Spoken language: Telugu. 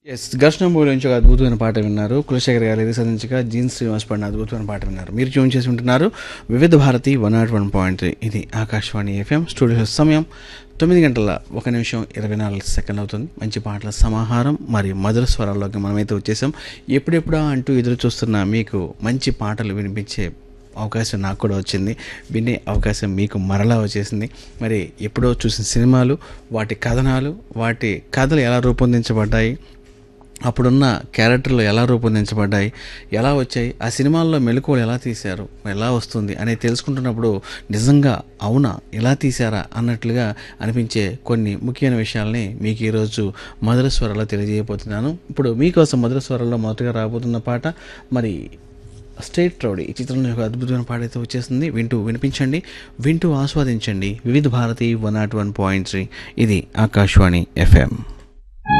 ఎస్ ఘర్షణ మూవీ నుంచి ఒక అద్భుతమైన పాట విన్నారు కులశేఖర్ గారు ఇది సంధించగా జీన్ శ్రీనివాస్ పడిన అద్భుతమైన పాట విన్నారు మీరు ట్యూన్ చేసి ఉంటున్నారు Vividh Bharati one nought one point ఇది ఆకాశవాణి ఎఫ్ఎం స్టూడియో సమయం తొమ్మిది గంటల ఒక నిమిషం ఇరవై నాలుగు సెకండ్ అవుతుంది మంచి పాటల సమాహారం మరియు మధుర స్వరాల్లోకి మనమైతే వచ్చేసాం ఎప్పుడెప్పుడా అంటూ ఎదురు చూస్తున్న మీకు మంచి పాటలు వినిపించే అవకాశం నాకు కూడా వచ్చింది వినే అవకాశం మీకు మరలా వచ్చేసింది మరి ఎప్పుడో చూసిన సినిమాలు వాటి కథనాలు వాటి కథలు ఎలా రూపొందించబడ్డాయి అప్పుడున్న క్యారెక్టర్లు ఎలా రూపొందించబడ్డాయి ఎలా వచ్చాయి ఆ సినిమాల్లో మెలకువలు ఎలా తీశారు ఎలా వస్తుంది అనేది తెలుసుకుంటున్నప్పుడు నిజంగా అవునా ఎలా తీశారా అన్నట్లుగా అనిపించే కొన్ని ముఖ్యమైన విషయాల్ని మీకు ఈరోజు మధుర స్వరాల్లో తెలియజేయబోతున్నాను ఇప్పుడు మీకోసం మధుర స్వరాల్లో మొదటగా రాబోతున్న పాట మరి స్టేట్ రౌడీ ఈ చిత్రంలో ఒక అద్భుతమైన పాట అయితే వచ్చేసింది వింటూ వినిపించండి వింటూ ఆస్వాదించండి Vividh Bharati one nought one point three ఇది ఆకాశవాణి ఎఫ్ఎం